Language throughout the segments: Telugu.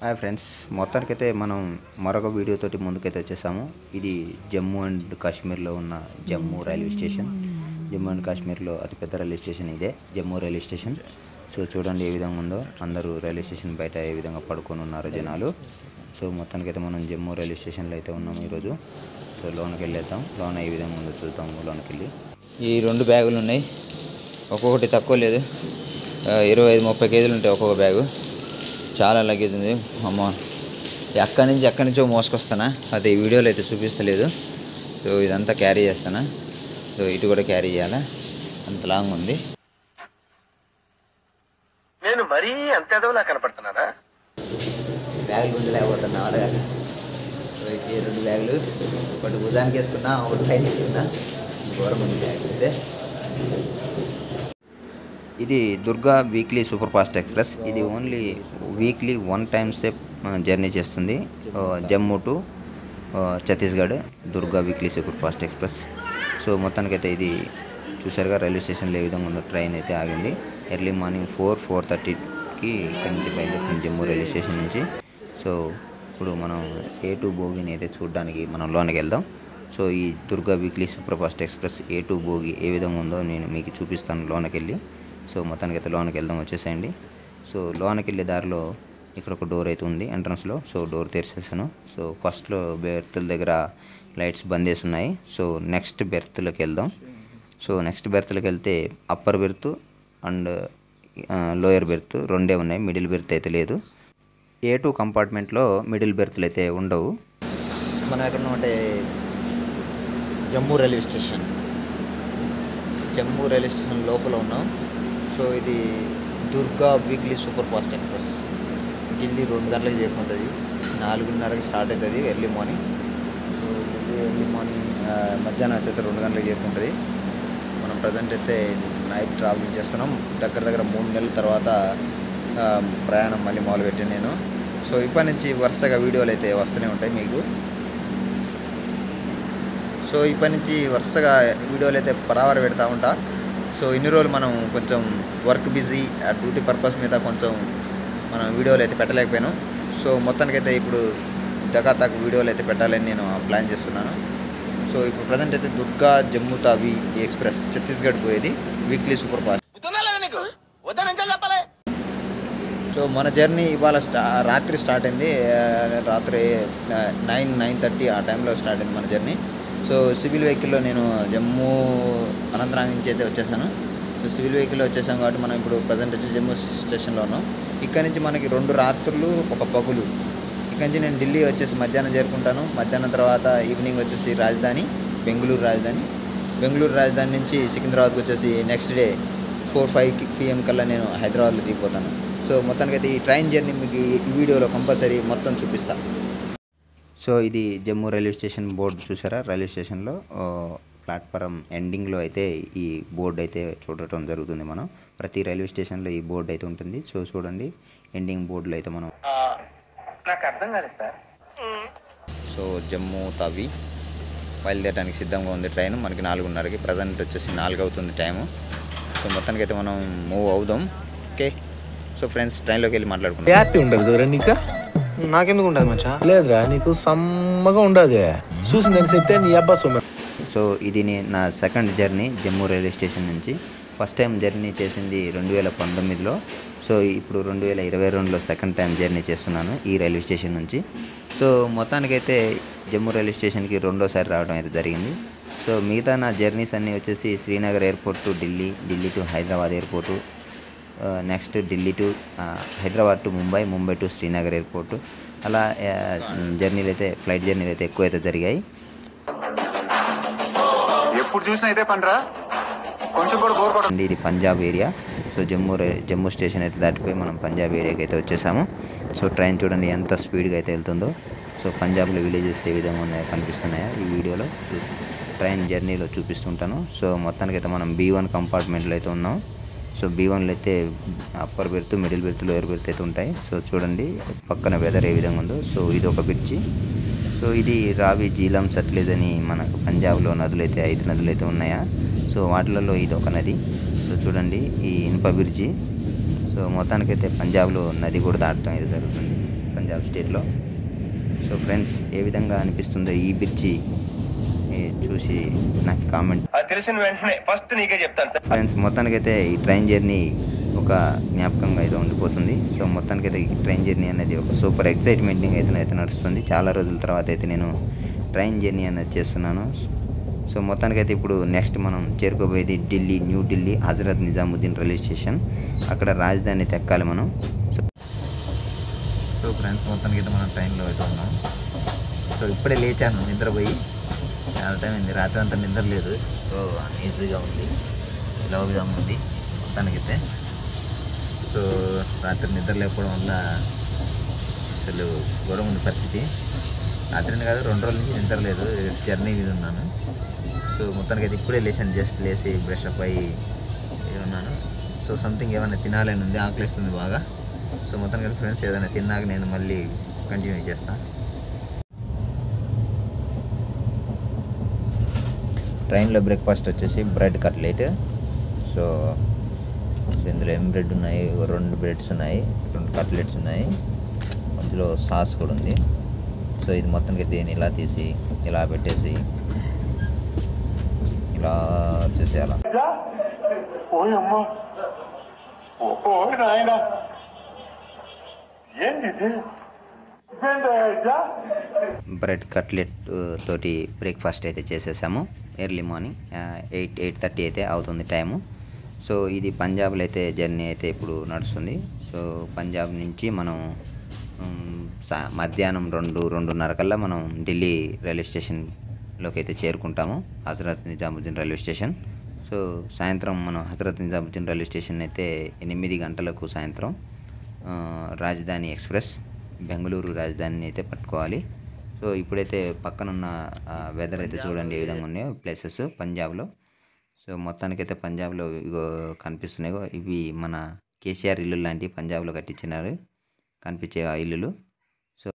హాయ్ ఫ్రెండ్స్ మొత్తానికైతే మనం మరొక వీడియోతోటి ముందుకైతే వచ్చేసాము ఇది జమ్మూ అండ్ కాశ్మీర్లో ఉన్న Jammu railway station Jammu and కాశ్మీర్లో అతిపెద్ద రైల్వే స్టేషన్ ఇదే జమ్మూ రైల్వే స్టేషన్ సో చూడండి ఏ విధంగా ఉందో అందరూ రైల్వే స్టేషన్ బయట ఏ విధంగా పడుకొని ఉన్నారు జనాలు సో మొత్తానికైతే మనం జమ్మూ రైల్వే స్టేషన్లో అయితే ఉన్నాము ఈరోజు సో లోనకి వెళ్ళేద్దాం లోన ఏ విధంగా ఉందో చూద్దాం లోనకి వెళ్ళి ఈ రెండు బ్యాగులు ఉన్నాయి ఒక్కొక్కటి తక్కువ లేదు ఆ, ఇరవై ఐదు ముప్పై కేజీలు ఉంటాయి ఒక్కొక్క బ్యాగు చాలా లగేజ్ ఉంది అమ్మ ఎక్కడి నుంచి ఎక్కడి నుంచో మోసుకొస్తానా అది ఈ వీడియోలో అయితే చూపిస్తలేదు సో ఇదంతా క్యారీ చేస్తానా సో ఇటు కూడా క్యారీ చేయాలా అంత లాంగ్ ఉంది నేను మరీ అంత ఎదవలా కనపడుతున్నానా బ్యాగులు గుంజు లేకపోతున్నా సో ఈ రెండు బ్యాగులు ఒకటి భుజానికి వేసుకున్నా ఒకటి పైన వేసుకున్నా ఘోరం ఉంది బ్యాగ్ అయితే ఇది Durga weekly super fast express ఇది ఓన్లీ వీక్లీ వన్ టైమ్సే జర్నీ చేస్తుంది ఆ, జమ్మూ టు ఆ, Chhattisgarh Durga weekly super fast express so మొత్తానికైతే ఇది చూసారుగా రైల్వే స్టేషన్లో ఏ విధంగా ఉందో ట్రైన్ అయితే ఆగింది ఎర్లీ మార్నింగ్ ఫోర్ ఫోర్ థర్టీకి ఇక్కడి నుంచి బయలుదేరుతుంది జమ్మూ రైల్వే స్టేషన్ నుంచి సో ఇప్పుడు మనం ఏ టూ బోగిని అయితే చూడడానికి మనం లోనికి వెళ్దాం సో ఈ Durga weekly super fast express A two bogie ఏ విధంగా ఉందో నేను మీకు చూపిస్తాను లోనకి వెళ్ళి సో మొత్తానికి అయితే లోనకి వెళ్దాం వచ్చేసేయండి సో లోనకి వెళ్ళే దారిలో ఇక్కడ ఒక డోర్ అయితే ఉంది ఎంట్రన్స్లో సో డోర్ తెరిచేసాను సో ఫస్ట్లో బెర్తుల దగ్గర లైట్స్ బంద్ చేసి ఉన్నాయి సో నెక్స్ట్ బెర్త్లోకి వెళ్దాం సో నెక్స్ట్ బెర్త్లోకి వెళ్తే upper berth and lower berth రెండే ఉన్నాయి మిడిల్ బెర్త్ అయితే లేదు ఏ టూ కంపార్ట్మెంట్లో మిడిల్ బెర్త్లు అయితే ఉండవు మనం ఎక్కడ ఉన్నామంటే Jammu railway station Jammu railway station లోపల ఉన్నాం సో ఇది Durga weekly super fast express Delhi రెండు గంటలకు చేరుకుంటుంది నాలుగున్నరకి స్టార్ట్ అవుతుంది early morning so Delhi early morning ఆ, మధ్యాహ్నం అయితే రెండు గంటలకు చేరుకుంటుంది మనం ప్రజెంట్ అయితే నైట్ ట్రావెలింగ్ చేస్తున్నాం దగ్గర దగ్గర మూడు నెలల తర్వాత ఆ, ప్రయాణం మళ్ళీ మొదలుపెట్టాను నేను సో ఇప్పటి నుంచి వరుసగా వీడియోలు అయితే వస్తూనే ఉంటాయి మీకు సో ఇప్పటి నుంచి వరుసగా వీడియోలు అయితే పరావర పెడతా ఉంటా సో ఇన్ని రోజులు మనం కొంచెం వర్క్ బిజీ ఆ డ్యూటీ పర్పస్ మీద కొంచెం మనం వీడియోలు అయితే పెట్టలేకపోయాను సో మొత్తానికైతే ఇప్పుడు జగాతాకు వీడియోలు అయితే పెట్టాలని నేను ప్లాన్ చేస్తున్నాను సో ఇప్పుడు ప్రజెంట్ అయితే దుర్గా జమ్మూ తావి ఎక్స్ప్రెస్ ఛత్తీస్గఢ్ పోయేది వీక్లీ సూపర్ ఫాస్ట్ నీకు వద్దని చెప్పలే సో మన జర్నీ ఇవాళ స్టా రాత్రి స్టార్ట్ అయింది ఆ, రాత్రి నైన్ నైన్ థర్టీ ఆ టైంలో స్టార్ట్ అయింది మన జర్నీ సో సివిల్ వెహికల్లో నేను జమ్మూ అనంతనాగ్ నుంచి అయితే వచ్చేసాను సో సివిల్ వెహికల్లో వచ్చేసాం కాబట్టి మనం ఇప్పుడు ప్రజెంట్ వచ్చి జమ్మూ స్టేషన్లో ఉన్నాం ఇక్కడ నుంచి మనకి రెండు రాత్రులు ఒక పగులు ఇక్కడ నుంచి నేను ఢిల్లీ వచ్చేసి మధ్యాహ్నం చేరుకుంటాను మధ్యాహ్నం తర్వాత ఈవినింగ్ వచ్చేసి రాజధాని బెంగళూరు రాజధాని బెంగళూరు రాజధాని నుంచి సికింద్రాబాద్కి వచ్చేసి next day four five PM కల్లా నేను హైదరాబాద్లో దిగిపోతాను సో మొత్తానికైతే ఈ ట్రైన్ జర్నీ మీకు ఈ ఈ వీడియోలో కంపల్సరీ మొత్తం చూపిస్తా సో ఇది జమ్మూ రైల్వే స్టేషన్ బోర్డు చూసారా రైల్వే స్టేషన్లో ఆ, ప్లాట్ఫారం ఎండింగ్లో అయితే ఈ బోర్డు అయితే చూడటం జరుగుతుంది మనం ప్రతి రైల్వే స్టేషన్లో ఈ బోర్డు అయితే ఉంటుంది సో చూడండి ఎండింగ్ బోర్డులో అయితే మనం నాకు అర్థం కాలేదు సార్ సో జమ్మూ తవి బయలుదేరడానికి సిద్ధంగా ఉంది ట్రైన్ మనకి నాలుగున్నరకి ప్రజెంట్ వచ్చేసి నాలుగు అవుతుంది టైము సో మొత్తానికైతే మనం మూవ్ అవుదాం ఓకే సో ఫ్రెండ్స్ ట్రైన్లోకి వెళ్ళి మాట్లాడుకుందాం హ్యాపీ ఉండదు కదరా నీకు నాకెందుకు ఉండదు మచ్చా లేదురా నీకు సమ్మగా ఉండదు చూసిందని చెప్తే నీ అబ్బా సొమ్మె సో ఇది నే- నా second journey Jammu railway station నుంచి ఫస్ట్ టైం జర్నీ చేసింది రెండు వేల పంతొమ్మిదిలో సో ఇప్పుడు రెండు వేల ఇరవై రెండులో సెకండ్ టైం జర్నీ చేస్తున్నాను ఈ రైల్వే స్టేషన్ నుంచి సో మొత్తానికైతే జమ్మూ రైల్వే స్టేషన్కి రెండోసారి రావడం అయితే జరిగింది సో మిగతా నా జర్నీస్ అన్నీ వచ్చేసి Srinagar airport to Delhi Delhi to Hyderabad airport next Delhi to ఆ, Hyderabad to Mumbai Mumbai to Srinagar airport అలా ఆ, జర్నీలు అయితే ఫ్లైట్ జర్నీలు అయితే ఎక్కువ అయితే జరిగాయి ఎప్పుడు చూసినా ఇదే పనిరా కొంచెం కూడా బోర్ కొడ అండి ఇది పంజాబ్ ఏరియా సో జమ్మూ రే- జమ్మూ స్టేషన్ అయితే దాటిపోయి మనం పంజాబ్ ఏరియాకి అయితే వచ్చేసాము సో ట్రైన్ చూడండి ఎంత స్పీడ్గా అయితే వెళ్తుందో సో పంజాబ్లో విలేజెస్ ఏ విధంగా ఉన్నాయో కనిపిస్తున్నాయో ఈ వీడియోలో చూ- ట్రైన్ జర్నీలో చూపిస్తుంటాను సో మొత్తానికి అయితే మనం బీ వన్ కంపార్ట్మెంట్లో అయితే ఉన్నాం సో బీ వన్లో అయితే upper berth middle berth lower berth అయితే ఉంటాయి సో చూడండి పక్కన వెదర్ ఏ విధంగా ఉందో సో ఇది ఒక బ్రిడ్జి సో ఇది రావి జీలం సట్లెజ్ అని మనకు పంజాబ్లో నదులు అయితే ఐదు నదులు అయితే ఉన్నాయా సో వాటిలలో ఇది ఒక నది సో చూడండి ఈ ఇనుప బ్రిడ్జి సో మొత్తానికైతే పంజాబ్లో నది కూడా దాటడం అయితే జరుగుతుంది పంజాబ్ స్టేట్లో సో ఫ్రెండ్స్ ఏ విధంగా అనిపిస్తుందో ఈ బ్రిడ్జి ఏ, చూసి నాకు కామెంట్ అది తెలిసిన వెంటనే ఫస్ట్ నీకే చెప్తాను సార్ ఫ్రెండ్స్ మొత్తానికైతే ఈ ట్రైన్ జర్నీ ఒక జ్ఞాపకంగా అయితే ఉండిపోతుంది సో మొత్తానికైతే ఈ ట్రైన్ జర్నీ అనేది ఒక సూపర్ ఎక్సైట్మెంటింగ్ అయితే అయితే నడుస్తుంది చాలా రోజుల తర్వాత అయితే నేను ట్రైన్ జర్నీ అనేది చేస్తున్నాను సో మొత్తానికైతే ఇప్పుడు నెక్స్ట్ మనం చేరుకోబోయేది Delhi new Delhi Hazrat Nizamuddin railway station అక్కడ రాజధాని అయితే ఎక్కాలి మనం సో సో ఫ్రెండ్స్ మొత్తానికి అయితే మనం ట్రైన్లో అయితే ఉన్నాం సో ఇప్పుడే లేచాను నిద్రపోయి చాలా టైం అయింది రాత్రి అంతా నిద్ర లేదు సో ఈజీగా ఉంది లవ్గా ఉంది మొత్తానికైతే సో రాత్రి నిద్ర లేకపోవడం వల్ల అసలు ఘోరం ఉంది పరిస్థితి రాత్రిని కాదు రెండు రోజుల నుంచి నిద్ర లేదు జర్నీ మీద ఉన్నాను సో మొత్తానికి అయితే ఇప్పుడే లేచాను జస్ట్ లేచి బ్రష్ అప్ అయ్యి ఇది ఉన్నాను సో సంథింగ్ ఏమైనా తినాలని ఉంది ఆకలిస్తుంది బాగా సో మొత్తానికి అయితే ఫ్రెండ్స్ ఏదైనా తిన్నాక నేను మళ్ళీ కంటిన్యూ చేస్తాను ట్రైన్లో బ్రేక్ఫాస్ట్ వచ్చేసి బ్రెడ్ కట్లెట్ సో సో ఇందులో ఏం బ్రెడ్ ఉన్నాయి ఓ రెండు బ్రెడ్స్ ఉన్నాయి రెండు కట్లెట్స్ ఉన్నాయి మధ్యలో సాస్ కూడా ఉంది సో ఇది మొత్తానికి దీన్ని ఇలా తీసి ఇలా పెట్టేసి ఇలా చేసేయాల ఓయమ్మా ఓ నాయన ఏంది ఇది ఇదేంటయ్యా బ్రెడ్ కట్లెట్ ఆ, తోటి బ్రేక్ఫాస్ట్ అయితే చేసేసాము early morning eight eight thirty అయితే అవుతుంది టైము సో ఇది పంజాబ్లో అయితే జర్నీ అయితే ఇప్పుడు నడుస్తుంది సో పంజాబ్ నుంచి మనం ఉమ్, సా మధ్యాహ్నం రెండు రెండున్నర కల్లా మనం ఢిల్లీ రైల్వే స్టేషన్లోకి అయితే చేరుకుంటాము Hazrat Nizamuddin railway station so సాయంత్రం మనం హజరత్ నిజాముద్దీన్ రైల్వే స్టేషన్ అయితే ఎనిమిది గంటలకు సాయంత్రం ఆ, రాజధాని ఎక్స్ప్రెస్ బెంగళూరు రాజధానిని అయితే పట్టుకోవాలి సో ఇప్పుడైతే పక్కనున్న వెదర్ అయితే చూడండి ఏ విధంగా ఉన్నాయో ప్లేసెస్ పంజాబ్లో సో మొత్తానికైతే పంజాబ్లో ఇగో కనిపిస్తున్నాయో ఇవి మన కేసీఆర్ ఇల్లు లాంటివి పంజాబ్లో కట్టించినారు కనిపించే ఆ ఇల్లులు సో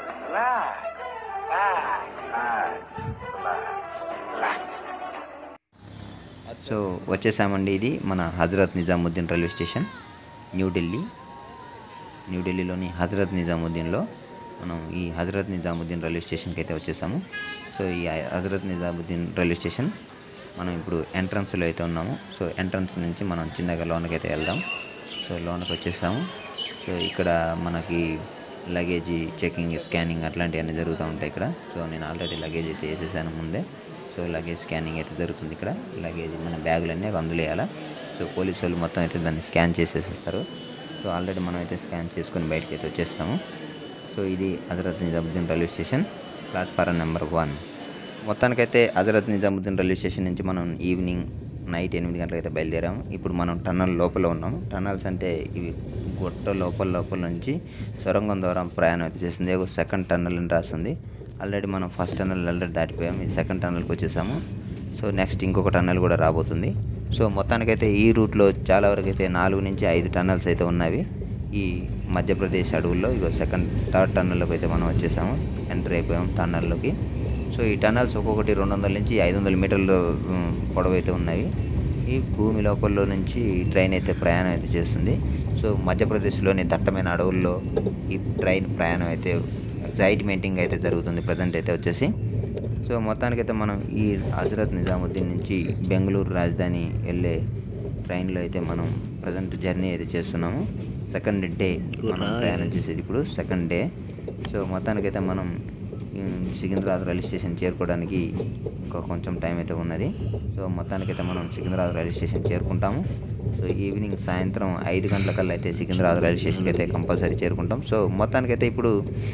సో వచ్చేసామండి ఇది మన హజరత్ నిజాముద్దీన్ రైల్వే స్టేషన్ న్యూఢిల్లీ న్యూఢిల్లీలోని హజరత్ నిజాముద్దీన్లో మనం ఈ హజరత్ నిజాముద్దీన్ రైల్వే స్టేషన్కి అయితే వచ్చేసాము సో ఈ హజరత్ నిజాముద్దీన్ రైల్వే స్టేషన్ మనం ఇప్పుడు ఎంట్రన్స్లో అయితే ఉన్నాము సో ఎంట్రన్స్ నుంచి మనం చిన్నగా లోనకి అయితే వెళ్దాం సో లోనకి వచ్చేసాము సో ఇక్కడ మనకి లగేజీ చెకింగ్ స్కానింగ్ అట్లాంటివన్నీ జరుగుతూ ఉంటాయి ఇక్కడ సో నేను ఆల్రెడీ లగేజ్ అయితే వేసేసాను ముందే సో లగేజ్ స్కానింగ్ అయితే జరుగుతుంది ఇక్కడ లగేజ్ మన బ్యాగులన్నీ అందులో వేయాలా సో పోలీసు వాళ్ళు మొత్తం అయితే దాన్ని స్కాన్ చేసేసేస్తారు సో ఆల్రెడీ మనం అయితే స్కాన్ చేసుకొని బయటకి అయితే వచ్చేస్తాము సో ఇది Hazrat Nizamuddin railway station platform number one మొత్తానికైతే హజరత్ నిజాముద్దీన్ రైల్వే స్టేషన్ నుంచి మనం ఈవినింగ్ నైట్ ఎనిమిది గంటలకైతే బయలుదేరాము ఇప్పుడు మనం టన్నల్ లోపల ఉన్నాము టన్నల్స్ అంటే ఇవి గుట్ట లోపల లోపల నుంచి సొరంగం ద్వారా ప్రయాణం అయితే చేస్తుంది ఒక సెకండ్ టన్నల్ అని రాస్తుంది ఆల్రెడీ మనం ఫస్ట్ టన్నల్ ఆల్రెడీ దాటిపోయాము ఈ సెకండ్ టన్నల్కి వచ్చేసాము సో నెక్స్ట్ ఇంకొక టన్నల్ కూడా రాబోతుంది సో మొత్తానికైతే ఈ రూట్లో చాలా వరకు అయితే నాలుగు నుంచి ఐదు టన్నల్స్ అయితే ఉన్నవి ఈ మధ్యప్రదేశ్ అడవుల్లో ఇగో సెకండ్ థర్డ్ టన్నల్లోకి అయితే మనం వచ్చేసాము ఎంటర్ అయిపోయాం టన్నల్లోకి సో ఈ టన్నల్స్ ఒక్కొక్కటి రెండు వందల నుంచి ఐదు వందల మీటర్ల ఉమ్, పొడవు అయితే ఉన్నాయి ఈ భూమి లోపల నుంచి ఈ ట్రైన్ అయితే ప్రయాణం అయితే చేస్తుంది సో మధ్యప్రదేశ్లోని దట్టమైన అడవుల్లో ఈ ట్రైన్ ప్రయాణం అయితే ఎగ్జైట్మెంటింగ్ అయితే జరుగుతుంది ప్రజెంట్ అయితే వచ్చేసి సో మొత్తానికైతే మనం ఈ హజరత్ నిజాముద్దీన్ నుంచి బెంగళూరు రాజధాని వెళ్ళే ట్రైన్లో అయితే మనం ప్రజెంట్ జర్నీ అయితే చేస్తున్నాము సెకండ్ డే మనం ప్రయాణం చేసేది ఇప్పుడు సెకండ్ డే సో మొత్తానికైతే మనం ఉమ్, సికింద్రాబాద్ రైల్వే స్టేషన్ చేరుకోవడానికి ఇంకా కొంచెం టైం అయితే ఉన్నది సో మొత్తానికైతే మనం సికింద్రాబాద్ రైల్వే స్టేషన్ చేరుకుంటాము సో ఈవినింగ్ సాయంత్రం ఐదు గంటలకల్లా అయితే సికింద్రాబాద్ రైల్వే స్టేషన్కి అయితే కంపల్సరీ చేరుకుంటాం సో మొత్తానికైతే ఇప్పుడు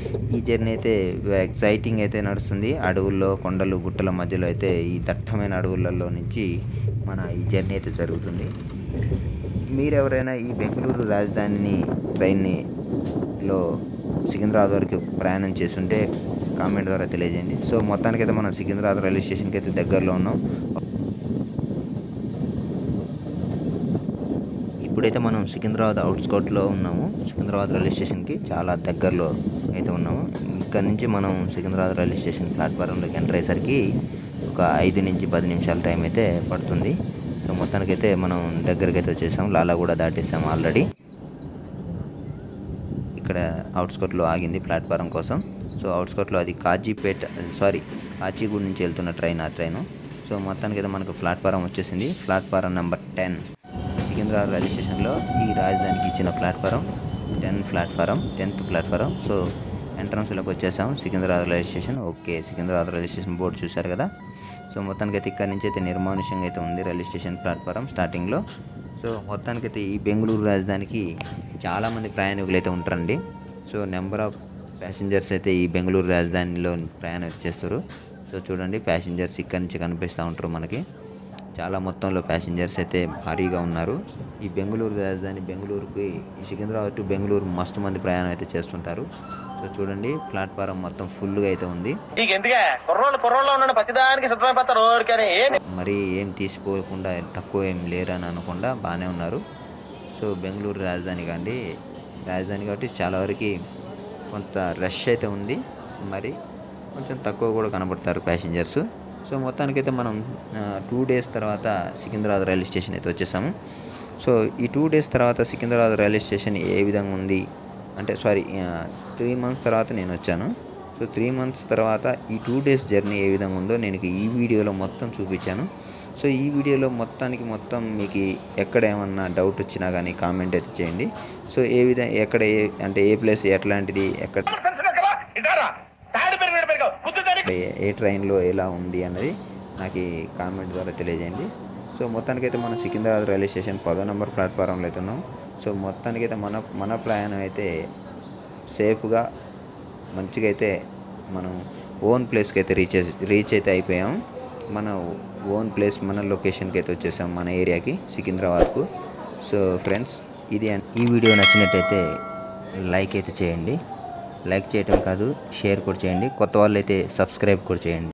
ఈ జర్నీ అయితే ఎక్సైటింగ్ అయితే నడుస్తుంది అడవుల్లో కొండలు గుట్టల మధ్యలో అయితే ఈ దట్టమైన అడవులలో నుంచి మన ఈ జర్నీ అయితే జరుగుతుంది మీరు ఎవరైనా ఈ బెంగళూరు రాజధానిని ట్రైన్ని లో సికింద్రాబాద్ వరకు ప్రయాణం చేస్తుంటే కామెంట్ ద్వారా తెలియజేయండి సో మొత్తానికైతే మనం సికింద్రాబాద్ రైల్వే స్టేషన్కి అయితే దగ్గరలో ఉన్నాం ఇప్పుడైతే మనం సికింద్రాబాద్ అవుట్స్కౌట్లో ఉన్నాము సికింద్రాబాద్ రైల్వే స్టేషన్కి చాలా దగ్గరలో అయితే ఉన్నాము ఇక్కడ నుంచి మనం సికింద్రాబాద్ రైల్వే స్టేషన్ ప్లాట్ఫారంలోకి ఎంటర్ అయ్యేసరికి ఒక ఐదు నుంచి పది నిమిషాల టైం అయితే పడుతుంది సో మొత్తానికైతే మనం దగ్గరికి అయితే వచ్చేసాం లాలా కూడా దాటేసాము ఆల్రెడీ ఇక్కడ అవుట్స్కట్లో ఆగింది ప్లాట్ఫారం కోసం సో అవుట్స్కట్లో అది కాజీపేట సారీ కాచిగూడ నుంచి వెళ్తున్న ట్రైన్ ఆ ట్రైను సో మొత్తానికి అయితే మనకు ప్లాట్ఫారం వచ్చేసింది platform number ten Secunderabad railway స్టేషన్లో ఈ రాజధానికి ఇచ్చిన platform ten platform tenth platform so ఎంట్రన్స్లోకి వచ్చేసాం Secunderabad railway station okay Secunderabad railway station board చూశారు కదా సో మొత్తానికి అయితే ఇక్కడ నుంచి అయితే నిర్మానుష్యంగా అయితే ఉంది రైల్వే స్టేషన్ ప్లాట్ఫారం స్టార్టింగ్లో సో మొత్తానికైతే ఈ బెంగళూరు రాజధానికి చాలామంది ప్రయాణికులు అయితే ఉంటారండి సో నెంబర్ ఆఫ్ ప్యాసింజర్స్ అయితే ఈ బెంగళూరు రాజధానిలో ప్రయాణం అయితే చేస్తారు సో చూడండి ప్యాసింజర్స్ ఇక్కడ నుంచి కనిపిస్తూ ఉంటారు మనకి చాలా మొత్తంలో ప్యాసింజర్స్ అయితే భారీగా ఉన్నారు ఈ బెంగళూరు రాజధాని బెంగళూరుకి ఈ సికింద్రాబాద్ టు బెంగళూరు మస్తు మంది ప్రయాణం అయితే చేస్తుంటారు సో చూడండి ప్లాట్ఫారం మొత్తం ఫుల్గా అయితే ఉంది నీకు ఎందుకే కుర్రోళ్ళు కుర్రోళ్ళు ఉన్నాడు ప్రతిదానికి సిద్ధమైపోతారు ఊరికనే ఏమి మరి ఏం తీసిపోకుండా తక్కువ ఏం లేరని అనకుండా బాగానే ఉన్నారు సో బెంగళూరు రాజధాని కండి రాజధాని కాబట్టి చాలా వరకు కొంత రష్ అయితే ఉంది మరి కొంచెం తక్కువ కూడా కనబడతారు ప్యాసింజర్స్ సో మొత్తానికైతే మనం టూ డేస్ తర్వాత సికింద్రాబాద్ రైల్వే స్టేషన్ అయితే వచ్చేసాము సో ఈ టూ డేస్ తర్వాత సికింద్రాబాద్ రైల్వే స్టేషన్ ఏ విధంగా ఉంది అంటే సారీ త్రీ మంత్స్ తర్వాత నేను వచ్చాను సో త్రీ మంత్స్ తర్వాత ఈ టూ డేస్ జర్నీ ఏ విధంగా ఉందో నేను ఈ వీడియోలో మొత్తం చూపించాను సో ఈ వీడియోలో మొత్తానికి మొత్తం మీకు ఎక్కడ ఏమన్నా డౌట్ వచ్చినా కానీ కామెంట్ అయితే చేయండి సో ఏ విధంగా ఎక్కడ ఏ అంటే ఏ ప్లేస్ ఎట్లాంటిది ఎక్కడ ఇటారా తాడు పెరిగినాడు పెరిగావు బుద్ధి తెరి ఏ- ఏ ట్రైన్లో ఎలా ఉంది అన్నది నాకు ఈ కామెంట్ ద్వారా తెలియజేయండి సో మొత్తానికైతే మనం సికింద్రాబాద్ రైల్వే స్టేషన్ పదో నెంబర్ ప్లాట్ఫారంలో అయితే ఉన్నాం సో మొత్తానికైతే మన మన ప్రయాణం అయితే సేఫ్గా మంచిగా అయితే మనం ఓన్ ప్లేస్కి అయితే రీచ్ రీచ్ అయితే అయిపోయాం మన ఓన్ ప్లేస్ మన లొకేషన్కి అయితే వచ్చేసాం మన ఏరియాకి సికింద్రాబాద్కు సో ఫ్రెండ్స్ ఇది అన్- ఈ వీడియో నచ్చినట్టయితే లైక్ అయితే చేయండి లైక్ చేయటం కాదు షేర్ కూడా చేయండి కొత్త వాళ్ళు అయితే సబ్స్క్రైబ్ కూడా చేయండి